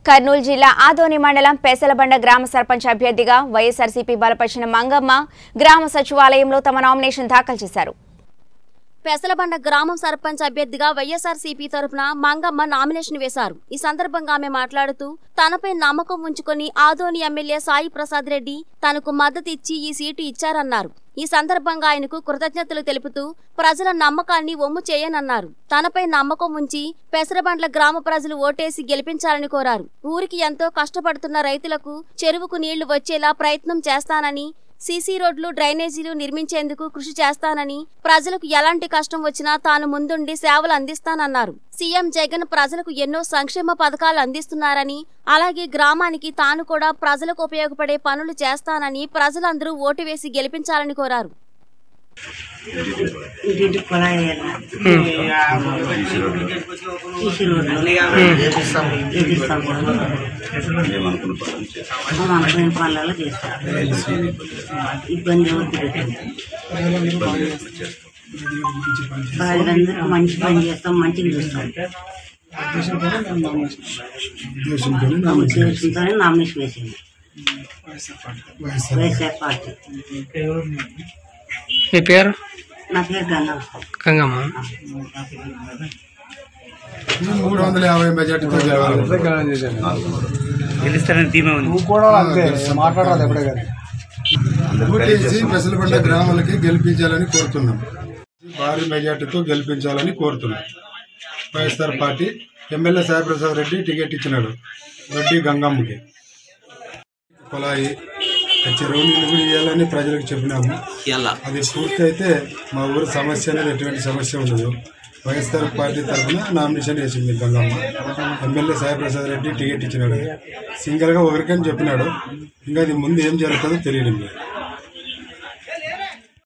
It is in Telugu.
కర్నూలు జిల్లా ఆదోని మండలం పెసలబండ గ్రామ సర్పంచ్ అభ్యర్థిగా వైఎస్ఆర్సీపీ బలపరిచిన మంగమ్మ గ్రామ సచివాలయంలో తమ నామినేషన్ దాఖలు చేశారు పెసలబండ గ్రామం సర్పంచ్ అభ్యర్థిగా వైఎస్ఆర్సీపీ తరఫున మంగమ్మ నామినేషన్ వేశారు ఈ సందర్భంగా ఆమె మాట్లాడుతూ తనపై నమ్మకం ఉంచుకొని ఆదోని ఎమ్మెల్యే సాయి ప్రసాద్ రెడ్డి తనకు మద్దతు ఇచ్చి ఈ సీటు ఇచ్చారన్నారు ఈ సందర్భంగా ఆయనకు కృతజ్ఞతలు తెలుపుతూ ప్రజల నమ్మకాన్ని ఒమ్ము చేయనన్నారు తనపై నమ్మకం ఉంచి పెసరబండ్ల గ్రామ ప్రజలు ఓటేసి గెలిపించాలని కోరారు ఊరికి ఎంతో కష్టపడుతున్న రైతులకు చెరువుకు నీళ్లు వచ్చేలా ప్రయత్నం చేస్తానని సీసీ రోడ్లు డ్రైనేజీలు నిర్మించేందుకు కృషి చేస్తానని ప్రజలకు ఎలాంటి కష్టం వచ్చినా తాను ముందుండి సేవలు అందిస్తానన్నారు సీఎం జగన్ ప్రజలకు ఎన్నో సంక్షేమ పథకాలు అందిస్తున్నారని అలాగే గ్రామానికి తాను కూడా ప్రజలకు ఉపయోగపడే పనులు చేస్తానని ప్రజలందరూ ఓటు వేసి గెలిపించాలని కోరారు ఇంటింటి కుళాయి తీసి రోడ్లు ఎదిస్తాం మనం అనుకునే పనులలో చేస్తాం ఇబ్బంది అవుతుంది వాళ్ళందరూ మంచి పని చేస్తాం మంచిగా చూస్తాం ఉద్దేశంతోనే నామినేషన్ వేసింది వైఎస్ఆర్ పార్టీ మీ పేరు నా పేరు గంగా గంగమ్మ మూడు వందల యాభై మెజార్టీతో గెలవాలి ఓటేసి పెసలబండ గ్రామాలకి గెలిపించాలని కోరుతున్నాం భారీ మెజార్టీతో గెలిపించాలని కోరుతున్నాం YSR party MLA Saiprasad Reddy ticket ఇచ్చినాడు రెడ్డి గంగమ్మకి కుళాయి చెరువు నీళ్ళు కూడా ఇవ్వాలని ప్రజలకు చెప్పినాము అది పూర్తయితే మా ఊరు సమస్య అనేది ఎటువంటి సమస్య ఉండదు వైఎస్ఆర్ పార్టీ తరఫున నామినేషన్ వేసింది గంగమ్మ ఎమ్మెల్యే సాయిప్రసాద్ రెడ్డి టికెట్ ఇచ్చినాడు సింగిల్ గా ఒకరికని చెప్పినాడు ఇంకా అది ముందు ఏం జరుగుతుందో తెలియడం లేదు